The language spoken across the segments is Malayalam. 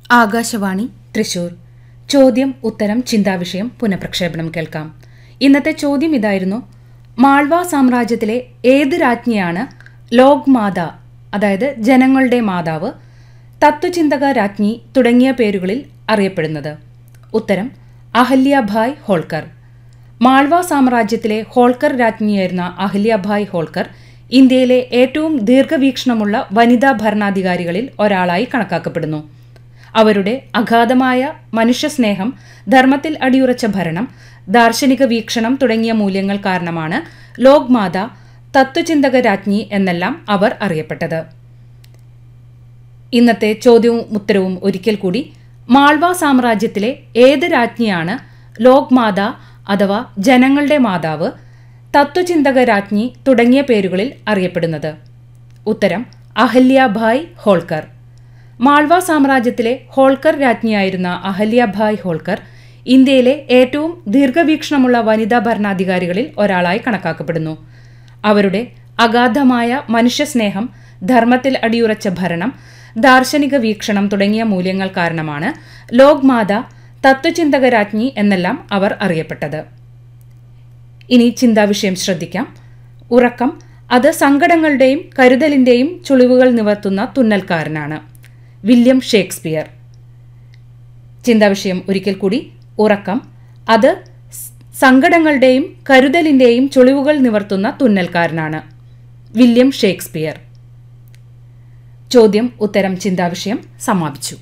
ആകാശവാണി തൃശൂർ ചോദ്യം ഉത്തരം ചിന്താവിഷയം പുനഃപ്രക്ഷേപണം കേൾക്കാം ഇന്നത്തെ ചോദ്യം ഇതായിരുന്നു മാൾവ സാമ്രാജ്യത്തിലെ ഏത് രാജ്ഞിയാണ് ലോക് മാത അതായത് ജനങ്ങളുടെ മാതാവ് തത്വചിന്തക രാജ്ഞി തുടങ്ങിയ പേരുകളിൽ അറിയപ്പെടുന്നത് ഉത്തരം അഹല്യാഭായ് ഹോൾക്കർ മാൾവ സാമ്രാജ്യത്തിലെ ഹോൾക്കർ രാജ്ഞിയായിരുന്ന അഹല്യാഭായ് ഹോൾക്കർ ഇന്ത്യയിലെ ഏറ്റവും ദീർഘവീക്ഷണമുള്ള വനിതാ ഭരണാധികാരികളിൽ ഒരാളായി കണക്കാക്കപ്പെടുന്നു അവരുടെ അഗാധമായ മനുഷ്യസ്നേഹം ധർമ്മത്തിൽ അടിയുറച്ച ഭരണം ദാർശനിക വീക്ഷണം തുടങ്ങിയ മൂല്യങ്ങൾ കാരണമാണ് ലോക് മാത തത്വചിന്തക രാജ്ഞി എന്നെല്ലാം അവർ അറിയപ്പെട്ടത് ഇന്നത്തെ ചോദ്യവും ഉത്തരവും ഒരിക്കൽ കൂടി മാൾവ സാമ്രാജ്യത്തിലെ ഏത് രാജ്ഞിയാണ് ലോക് മാത അഥവാ ജനങ്ങളുടെ മാതാവ് തത്വചിന്തക രാജ്ഞി തുടങ്ങിയ പേരുകളിൽ അറിയപ്പെടുന്നത് ഉത്തരം അഹല്യാഭായ് ഹോൾക്കർ മാൾവ സാമ്രാജ്യത്തിലെ ഹോൾക്കർ രാജ്ഞിയായിരുന്ന അഹല്യാഭായ് ഹോൾക്കർ ഇന്ത്യയിലെ ഏറ്റവും ദീർഘവീക്ഷണമുള്ള വനിതാ ഭരണാധികാരികളിൽ ഒരാളായി കണക്കാക്കപ്പെടുന്നു അവരുടെ അഗാധമായ മനുഷ്യസ്നേഹം ധർമ്മത്തിൽ അടിയുറച്ച ഭരണം ദാർശനിക വീക്ഷണം തുടങ്ങിയ മൂല്യങ്ങൾ കാരണമാണ് ലോക് മാത തത്വചിന്തക രാജ്ഞി എന്നെല്ലാം അവർ അറിയപ്പെട്ടത് ഇനി ചിന്താവിഷയം ശ്രദ്ധിക്കാം ഉറക്കം അത് സങ്കടങ്ങളുടെയും കരുതലിന്റെയും ചുളിവുകൾ നിവർത്തുന്ന തുന്നൽക്കാരനാണ് വില്യം ഷേക്സ്പിയർ ചിന്താവിഷയം ഒരിക്കൽ കൂടി ഉറക്കം അത് സ് സങ്കടങ്ങളുടെയും കരുതലിന്റെയും ചുളിവുകൾ നിവർത്തുന്ന തുന്നൽക്കാരനാണ് വില്യം ഷേക്സ്പിയർ ചോദ്യം ഉത്തരം ചിന്താവിഷയം സമാപിച്ചു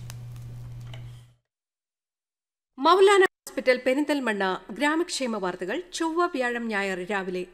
മൗലാന ഹോസ്പിറ്റൽ പെരിന്തൽമണ്ണ ഗ്രാമക്ഷേമ വാർത്തകൾ ചൊവ്വ വ്യാഴം ഞായർ രാവിലെ